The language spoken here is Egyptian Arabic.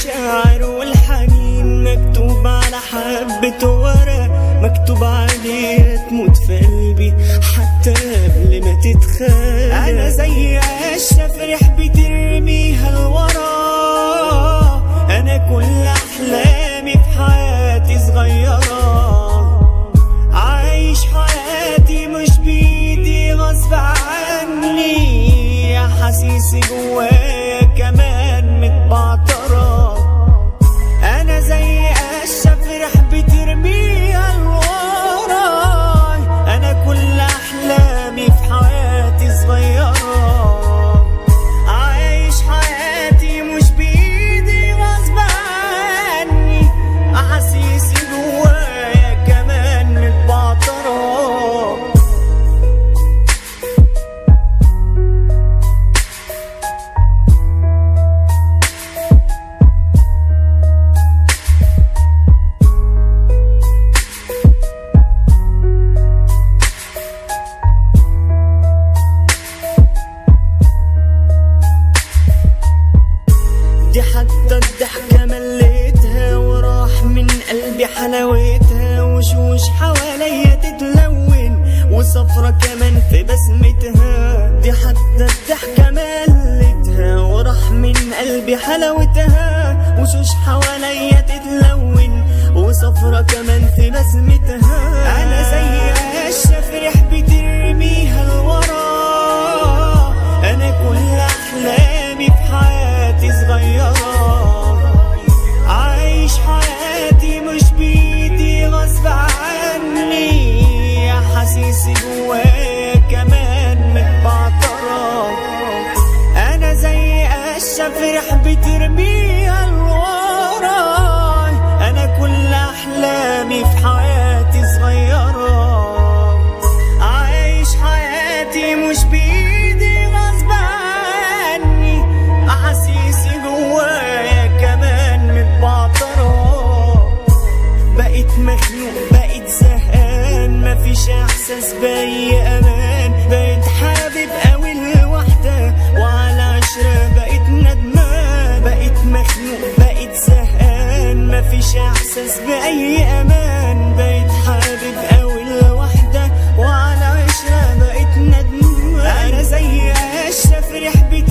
المشاعر والحنين مكتوب على حبة ورق مكتوب عليه تموت في قلبي حتى قبل ما تتخيل انا زي قشة فرح بترميها لورا انا كل احلامي في حياتي صغيرة عايش حياتي مش بايدي غصب عني احاسيسي جوايا كمان متبعترة انا زي قشة فرح بترميها لورا انا كل احلامي في حياتي صغيرة عايش حياتي مش بايدي غصب عني احاسيسي جوايا كمان متبعترة دي حتى الضحكة مليتها وراح من قلبي حلاوتها وشوش حواليا تتلون وصفرة كمان في بسمتها دي حتى الضحكة مليتها وراح من قلبي حلاوتها وشوش حواليا تتلون وصفرة كمان في بسمتها أنا زي قشة فرح بترميها لورا أنا كل أحلامي في حياتي صغيرة عايش حياتي مش بإيدي غصب عني أحاسيسي جوايا كمان متبعترة أنا زي قشة فرح بترميها لورا أنا كل أحلامي في حياتي صغيرة عايش حياتي مش بإيدي غصب عني أحاسيسي جوايا كمان متبعترة بقيت مخنوق بقيت زهقان مفيش احساس باي امان بقيت حابب قوي الوحدة وعلى عشرة بقيت ندمان بقيت مخنوق بقيت زهقان مفيش احساس باي امان بقيت حابب قوي الوحدة وعلى عشرة بقيت ندمان انا زي قشة فرح